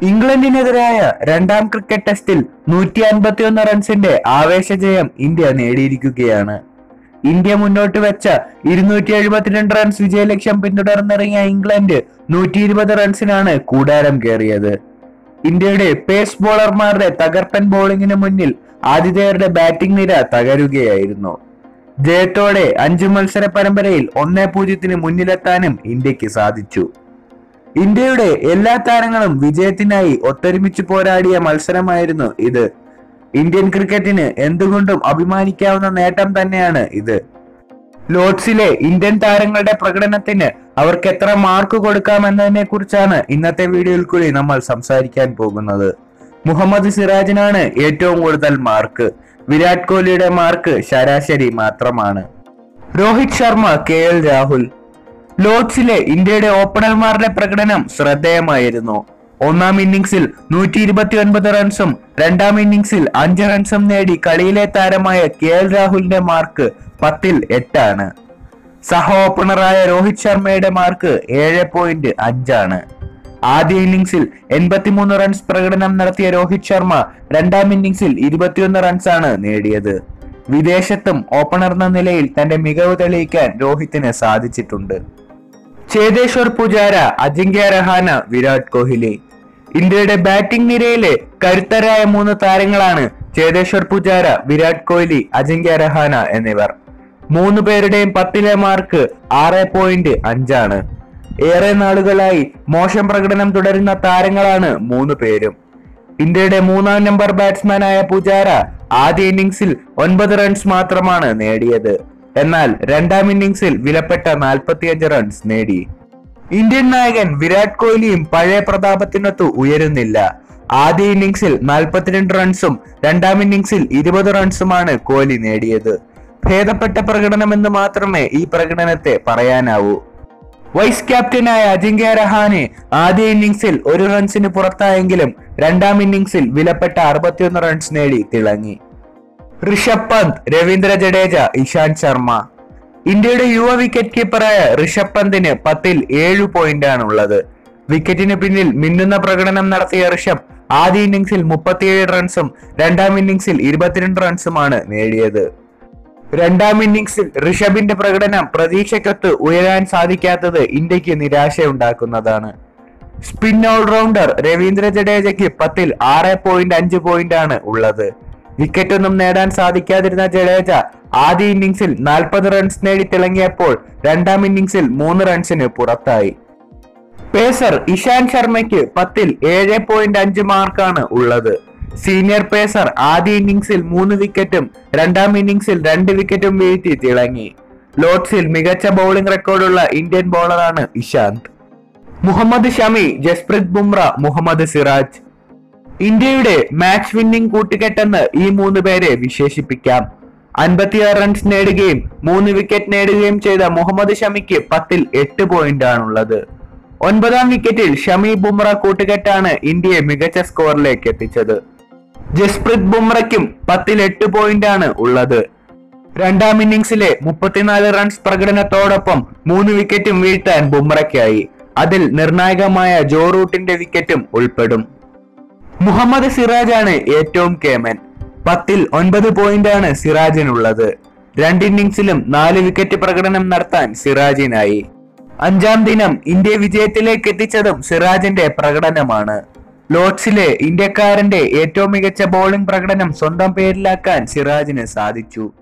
ഇംഗ്ലണ്ടിനെതിരായ രണ്ടാം ക്രിക്കറ്റ് ടെസ്റ്റിൽ നൂറ്റി അൻപത്തിയൊന്ന് റൺസിന്റെ ആവേശജയം ഇന്ത്യ നേടിയിരിക്കുകയാണ് ഇന്ത്യ മുന്നോട്ട് വെച്ച ഇരുന്നൂറ്റി എഴുപത്തിരണ്ട് റൺസ് വിജയലക്ഷ്യം പിന്തുടർന്നിറങ്ങിയ ഇംഗ്ലണ്ട് നൂറ്റി ഇരുപത് റൺസിനാണ് കൂടാരം കയറിയത് ഇന്ത്യയുടെ പേസ് ബോളർമാരുടെ തകർപ്പൻ ബോളിംഗിന് മുന്നിൽ ആതിഥേയരുടെ ബാറ്റിംഗ് നിര തകരുകയായിരുന്നു ജയത്തോടെ അഞ്ചു മത്സര പരമ്പരയിൽ ഒന്നേ പൂജ്യത്തിന് മുന്നിലെത്താനും ഇന്ത്യക്ക് സാധിച്ചു ഇന്ത്യയുടെ എല്ലാ താരങ്ങളും വിജയത്തിനായി ഒത്തൊരുമിച്ച് പോരാടിയ മത്സരമായിരുന്നു ഇത് ഇന്ത്യൻ ക്രിക്കറ്റിന് എന്തുകൊണ്ടും അഭിമാനിക്കാവുന്ന നേട്ടം തന്നെയാണ് ഇത് ലോർഡ്സിലെ ഇന്ത്യൻ താരങ്ങളുടെ പ്രകടനത്തിന് അവർക്ക് എത്ര മാർക്ക് കൊടുക്കാമെന്നതിനെ കുറിച്ചാണ് ഇന്നത്തെ വീഡിയോയിൽ കൂടി നമ്മൾ സംസാരിക്കാൻ പോകുന്നത് മുഹമ്മദ് സിറാജിനാണ് ഏറ്റവും കൂടുതൽ മാർക്ക് വിരാട് കോഹ്ലിയുടെ മാർക്ക് ശരാശരി മാത്രമാണ് രോഹിത് ശർമ്മ കെ എൽ രാഹുൽ ലോർഡ്സിലെ ഇന്ത്യയുടെ ഓപ്പണർമാരുടെ പ്രകടനം ശ്രദ്ധേയമായിരുന്നു ഒന്നാം ഇന്നിംഗ്സിൽ നൂറ്റി ഇരുപത്തി ഒൻപത് റൺസും രണ്ടാം ഇന്നിംഗ്സിൽ അഞ്ച് റൺസും നേടി കളിയിലെ താരമായ കെ എൽ രാഹുലിന്റെ മാർക്ക് പത്തിൽ എട്ടാണ് സഹ ഓപ്പണറായ രോഹിത് ശർമ്മയുടെ മാർക്ക് ഏഴ് പോയിന്റ് അഞ്ചാണ് ആദ്യ ഇന്നിംഗ്സിൽ എൺപത്തിമൂന്ന് റൺസ് പ്രകടനം നടത്തിയ രോഹിത് ശർമ്മ രണ്ടാം ഇന്നിംഗ്സിൽ ഇരുപത്തിയൊന്ന് റൺസാണ് നേടിയത് വിദേശത്തും ഓപ്പണർ എന്ന നിലയിൽ തന്റെ മികവ് തെളിയിക്കാൻ രോഹിത്തിന് സാധിച്ചിട്ടുണ്ട് ചേതേശ്വർ പുജാര അജിങ്ക്യ രഹാന വിരാട് കോഹ്ലി ഇന്ത്യയുടെ ബാറ്റിംഗ് നിരയിലെ കരുത്തരായ മൂന്ന് താരങ്ങളാണ് ചേതേശ്വർ പുജാര വിരാട് കോഹ്ലി അജിങ്ക്യ രഹാന എന്നിവർ മൂന്ന് പേരുടെയും പത്തിലെ മാർക്ക് ആറ് പോയിന്റ് അഞ്ചാണ് ഏറെ നാളുകളായി മോശം പ്രകടനം തുടരുന്ന താരങ്ങളാണ് മൂന്ന് പേരും ഇന്ത്യയുടെ മൂന്നാം നമ്പർ ബാറ്റ്സ്മാനായ പുജാര ആദ്യ ഇന്നിംഗ്സിൽ ഒൻപത് റൺസ് മാത്രമാണ് നേടിയത് എന്നാൽ രണ്ടാം ഇന്നിംഗ്സിൽ വിലപ്പെട്ട നാൽപ്പത്തിയഞ്ച് റൺസ് നേടി ഇന്ത്യൻ നായകൻ വിരാട് കോഹ്ലിയും പഴയ പ്രതാപത്തിനൊത്തു ഉയരുന്നില്ല ആദ്യ ഇന്നിംഗ്സിൽ നാൽപ്പത്തിരണ്ട് റൺസും രണ്ടാം ഇന്നിംഗ്സിൽ ഇരുപത് റൺസുമാണ് കോഹ്ലി നേടിയത് ഭേദപ്പെട്ട പ്രകടനമെന്ന് മാത്രമേ ഈ പ്രകടനത്തെ പറയാനാവൂ വൈസ് ക്യാപ്റ്റനായ അജിങ്ക്യ രഹാനെ ആദ്യ ഇന്നിംഗ്സിൽ ഒരു റൺസിന് പുറത്തായെങ്കിലും രണ്ടാം ഇന്നിംഗ്സിൽ വിലപ്പെട്ട അറുപത്തിയൊന്ന് റൺസ് നേടി തിളങ്ങി ഋഷഭ് പന്ത് രവീന്ദ്ര ജഡേജ ഇഷാന്ത് ശർമ്മ ഇന്ത്യയുടെ യുവ വിക്കറ്റ് കീപ്പറായ ഋഷഭ് പന്തിന് പത്തിൽ ഏഴു പോയിന്റാണ് ഉള്ളത് വിക്കറ്റിന് പിന്നിൽ മിന്നുന്ന പ്രകടനം നടത്തിയ ഋഷഭ് ആദ്യ ഇന്നിംഗ്സിൽ മുപ്പത്തിയേഴ് റൺസും രണ്ടാം ഇന്നിംഗ്സിൽ ഇരുപത്തിരണ്ട് റൺസുമാണ് നേടിയത് രണ്ടാം ഇന്നിംഗ്സിൽ ഋഷഭിന്റെ പ്രകടനം പ്രതീക്ഷയ്ക്കൊത്ത് ഉയരാൻ സാധിക്കാത്തത് ഇന്ത്യക്ക് നിരാശയുണ്ടാക്കുന്നതാണ് സ്പിൻ ഓൾറൗണ്ടർ രവീന്ദ്ര ജഡേജയ്ക്ക് പത്തിൽ ആറ് പോയിന്റ് അഞ്ച് പോയിന്റ് ആണ് ഉള്ളത് വിക്കറ്റ് ഒന്നും നേടാൻ സാധിക്കാതിരുന്ന ജഡേജ ആദ്യ ഇന്നിംഗ്സിൽ നാൽപ്പത് റൺസ് നേടി തിളങ്ങിയപ്പോൾ രണ്ടാം ഇന്നിംഗ്സിൽ മൂന്ന് റൺസിന് പുറത്തായി പേസർ ഇഷാന്ത് ശർമ്മയ്ക്ക് പത്തിൽ ഏഴ് പോയിന്റ് അഞ്ച് മാർക്കാണ് ഉള്ളത് സീനിയർ പേസർ ആദ്യ ഇന്നിംഗ്സിൽ മൂന്ന് വിക്കറ്റും രണ്ടാം ഇന്നിംഗ്സിൽ രണ്ട് വിക്കറ്റും വീഴ്ത്തി തിളങ്ങി ലോർഡ്സിൽ മികച്ച ബൗളിംഗ് റെക്കോർഡുള്ള ഇന്ത്യൻ ബോളറാണ് ഇഷാന്ത് മുഹമ്മദ് ഷമി ജസ്പ്രീത് ബുംറ മുഹമ്മദ് സിറാജ് ഇന്ത്യയുടെ മാച്ച് വിന്നിംഗ് കൂട്ടുകെട്ടെന്ന് ഈ മൂന്ന് പേരെ വിശേഷിപ്പിക്കാം അൻപത്തിയാറ് റൺസ് നേടുകയും മൂന്ന് വിക്കറ്റ് നേടുകയും ചെയ്ത മുഹമ്മദ് ഷമിക്ക് പത്തിൽ എട്ട് പോയിന്റ് ആണുള്ളത് ഒൻപതാം വിക്കറ്റിൽ ഷമി ബുംറ കൂട്ടുകെട്ടാണ് ഇന്ത്യയെ മികച്ച സ്കോറിലേക്ക് എത്തിച്ചത് ജസ്പ്രീത് ബുംറയ്ക്കും പത്തിൽ എട്ട് പോയിന്റ് ആണ് ഉള്ളത് രണ്ടാം ഇന്നിംഗ്സിലെ മുപ്പത്തിനാല് റൺസ് പ്രകടനത്തോടൊപ്പം മൂന്ന് വിക്കറ്റും വീഴ്ത്താൻ ബുംറയ്ക്കായി അതിൽ നിർണായകമായ ജോ റൂട്ടിന്റെ വിക്കറ്റും ഉൾപ്പെടും മുഹമ്മദ് സിറാജാണ് ഏറ്റവും കേമൻ പത്തിൽ ഒൻപത് പോയിന്റാണ് സിറാജിനുള്ളത് രണ്ട് ഇന്നിംഗ്സിലും നാല് വിക്കറ്റ് പ്രകടനം നടത്താൻ സിറാജിനായി അഞ്ചാം ദിനം ഇന്ത്യ വിജയത്തിലേക്ക് എത്തിച്ചതും സിറാജിന്റെ പ്രകടനമാണ് ലോർഡ്സിലെ ഇന്ത്യക്കാരന്റെ ഏറ്റവും മികച്ച ബോളിംഗ് പ്രകടനം സ്വന്തം പേരിലാക്കാൻ സിറാജിന് സാധിച്ചു